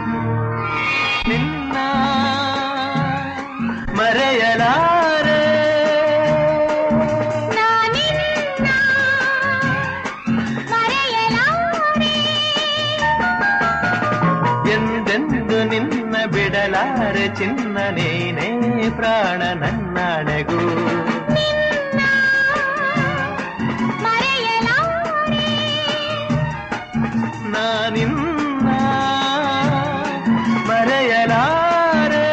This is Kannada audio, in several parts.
ನಿನ್ನ ಮರೆಯಲಾರೆ ನಾನಿನ್ನ ಮರೆಯಲಾರೆ ಎಂದೆಂದು ನಿನ್ನ ಬಿಡಲಾರೆ ಚಿನ್ನ ನೀನೇ ಪ್ರಾಣ ನನ್ನಾಣೆಗೂ ನಿನ್ನ ಮರೆಯಲಾರೆ ನಾನಿನ್ನ ಮರೆಯಲಾರೆ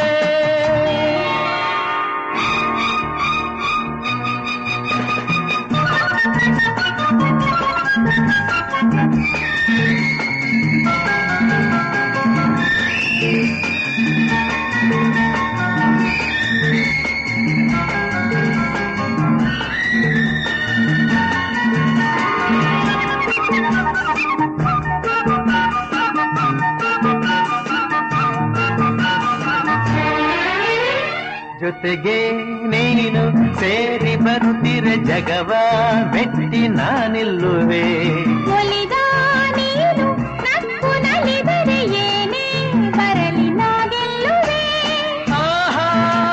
ಜೊತೆಗೆ ನೀನು ಸೇರಿ ಬರುತ್ತಿರೆ ಜಗವ ಮೆಟ್ಟಿ ನಾನಿಲ್ಲುವೆ ಒಲಿದ ನೀನು ನಕ್ಕು ನಲಿದರೆ ಏನೇ ಬರಲಿ ನಾ ಗೆಲ್ಲುವೆ ಆಹಾ,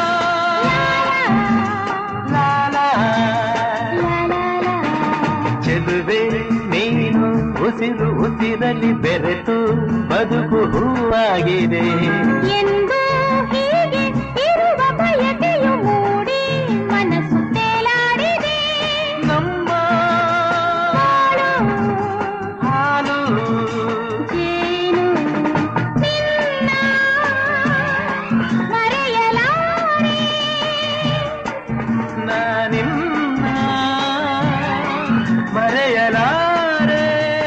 ಲಾ, ಲಾಲಾ. ಲಾ, ಲಾ, ಲಾ. ಚೆಲುವೆ ನೀನು ಉಸಿರು ಉಸಿರಲಿ ಬೆರೆತು ಬದುಕು ಹೂವಾಗಿದೆ ಎಂದು ಹೀಗೆ ಇರುವ ಬಯಕೆಯು ಮೂಡಿ ಮನಸ್ಸು ತೇಲಾಡಿದೆ ನಮ್ಮ ಬಾಳು ಹಾಲು ಜೇನು ನಿನ್ನ ಮರೆಯಲಾರೆ ನಾನಿನ್ನ ಮರೆಯಲಾರೆ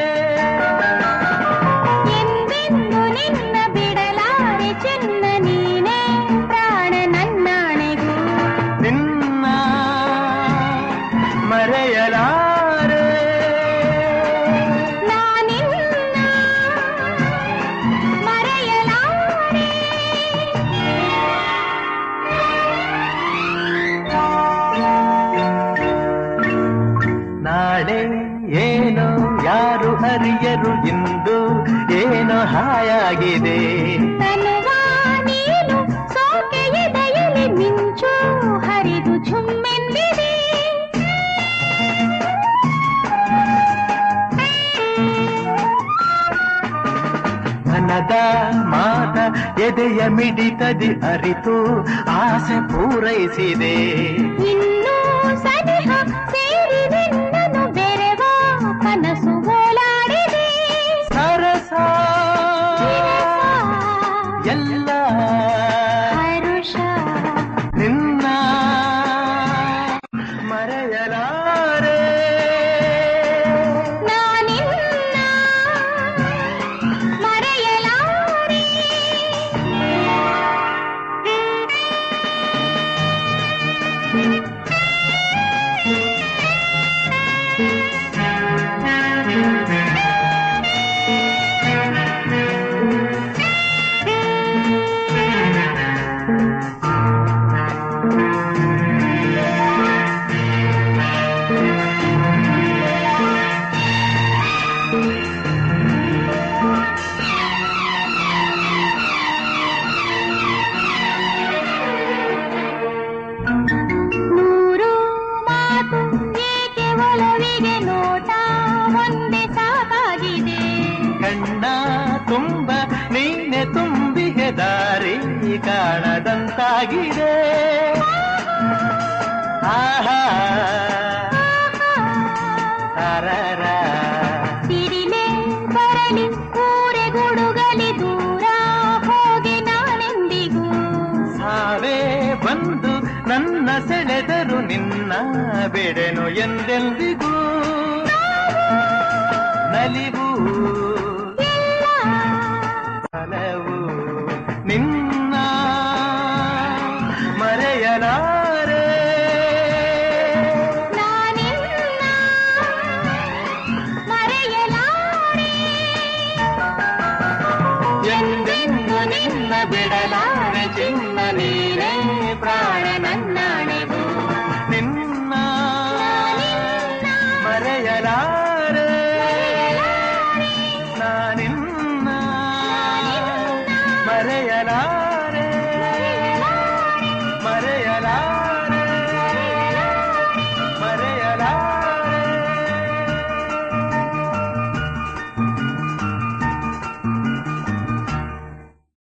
ಎಂದೆಂದು ನಿನ್ನ ಬಿಡಲಾರೆ ಚೆನ್ನ ನೀನೇ ಪ್ರಾಣ ನನ್ನಾಣೆಗೂ ನಿನ್ನ ಮರೆಯಲಾರೆ ನಾನಿನ್ನ ಮರೆಯಲಾರೆ ನಾಳೆ ಏನೋ ಯಾರು ಹರಿಯರು ಇಂದು ಏನೋ ಹಾಯಾಗಿದೆ ತನುವ ನೀನು ಸೋಕೆ ಎದೆಯಲಿ ಮಿಂಚು ಹರಿದು ಝುಮ್ಮೆಂದಿದೆ ಮನದ ಮಾತ ಎದೆಯ ಮಿಡಿತದಿ ಅರಿತು ಆಸೆ ಪೂರೈಸಿದೆ ಇನ್ನೂ ಸನಿಹ ಸೇರಿ ನಿನ್ನನು ಬೆರೆವ ಕನಸು ಓಲಾಡಿದೆ ಸರಸ ವಿರಸ, ಎಲ್ಲ ಹರುಷ ನಿನ್ನ ಮರೆಯಲಾರೆ ನಾನಿನ್ನ ಮರೆಯಲಾರೆ ನೂರು ಮಾತು ಏಕೆ ಒಲವಿಗೆ ನೋಟ ಒಂದೇ ಸಾಕಾಗಿದೆ ಕಣ್ಣ ತುಂಬ ನೀನೆ ತುಂಬಿಗೆ ದಾರಿ ಕಾಣದಂತಾಗಿದೆ ಆಹಾ ತಾರರ ಸಿಡಿಲೆ ಬರಲಿ ಊರೆ ಗುಡುಗಲಿ ದೂರ ಹೋಗಿ ನಾನೆಂದಿಗೂ ಸಾವೇ ಬಂದು ನನ್ನ ಸೆಳೆದರು ನಿನ್ನ ಬಿಡೆನು ಎಂದೆಂದಿಗೂ ನಲಿವು ಎಲ್ಲ ಹಲವು ನಿನ್ನ ಮರೆಯಲಾರೆ ನಾನಿನ್ನ ಮರೆಯಲಾರೆ ಎಂದೆಂದು ನಿನ್ನ ಬಿಡಲಾರೆ ಚಿನ್ನ ನೀನೇ ಪ್ರಾಣ ನನ್ನಾಣೆವು ನಿನ್ನ ಮರೆಯಲಾರೆ ನಾನಿನ್ನ ಮರೆಯಲಾರೆ